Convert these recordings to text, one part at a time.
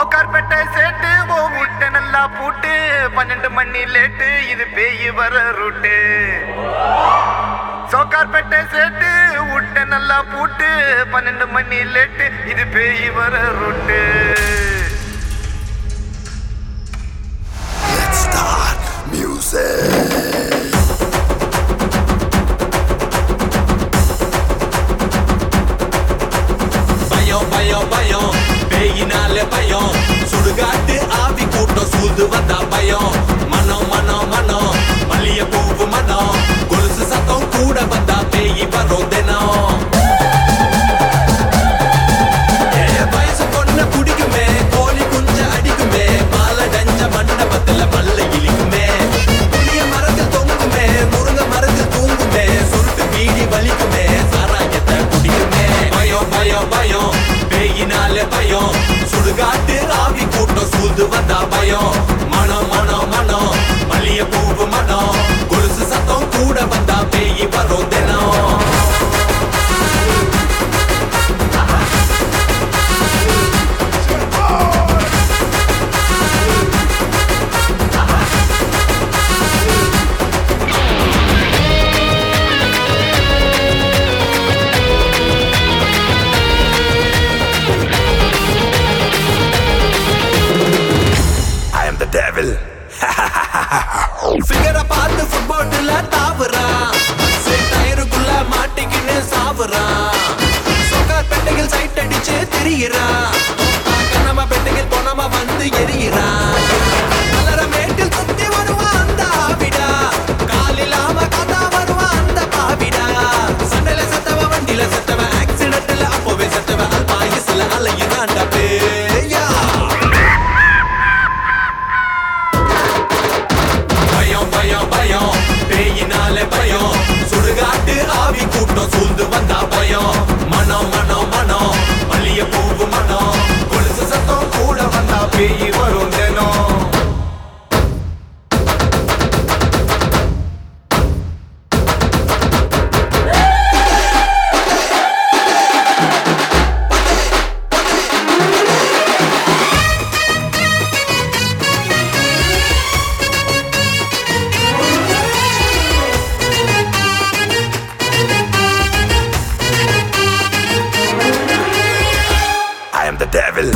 சோக்கார்பேட்டை சேட்டு ஓ முட்டை நல்லா பூட்டு பன்னெண்டு மணி லேட்டு இது பேய் வர ரூட்டு சோக்கார்பேட்டை சேட்டு விட்ட நல்லா பூட்டு பன்னெண்டு மணி லேட்டு இது பேய் வர ரூட்டு Let's start music. பயம் பயம் பயம் பேயினால பயம் சுடுகாட்டு ஆவி கூட்டம் சூழ்ந்து வந்தா பயம் மனம் மனம் மனம் மல்லிய பூவு மனம் கொலுசு சத்தம் கூட வந்தா பேய் வரும் தினம் ஏ, வயசு பொண்ண பிடிக்குமே கோழி குஞ்ச அடிக்குமே பாலடஞ்ச மண்டபத்துல மல்ல இழிக்குமே புளிய மரத்தில் தொங்குமே முருங்க மரத்தில் தூங்குமே சுருட்டு பீடி வலிக்குமே சாராயத்தை குடிக்குமே பயம் பயம் பயம் பேயினால பயம் சுடுகாட்டு ஆவி கூட்டம் சூழ்ந்து வந்தா பயம் மனம் மனம் மனம் மல்லிய பூவு மனம் கொலுசு சத்தம் கூட வந்தா பேய் வரும் தினம் I am the devil. ஃபிகரை பார்த்து ஃபுட்போர்டுல தாவுறான் டயருக்குள்ள மாட்டிக்கின்னு சாவுறான் சொக்கார் பெட்டைகள் சைட் அடிச்சு திரியிறான் கண்ணமா பெட்டைகள் பொணமா வந்து எரியிறான் கலர மேட்டில் சுத்தி வருவான் அந்த ஆவிடா காலில்லாம கதா வருவான் அந்த பாவிடா சண்டையில செத்தவ வண்டியில செத்தவ ஆக்சிடென்ட்ல அப்போவே செத்தவ அல்பாயுசுல அலையிறான்டா பேயா பயம் பயம் பயம் பேயினால பயம் சுடுகாட்டு ஆவி கூட்டம் சூழ்ந்து வந்தா பயம் மனம் மனம் மனம் மல்லிய பூவு மனம் கொலுசு சத்தம் கூட வந்தா பேய் வரும் தினம் I am the devil.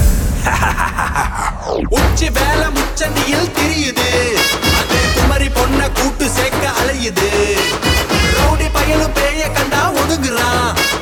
உச்சி வேலை முச்சந்தியில் திரியுது அது குமரி பொண்ண கூட்டு சேர்க்க அலையுது ரவுடி பயலும் பேய கண்டா ஒதுங்குறான்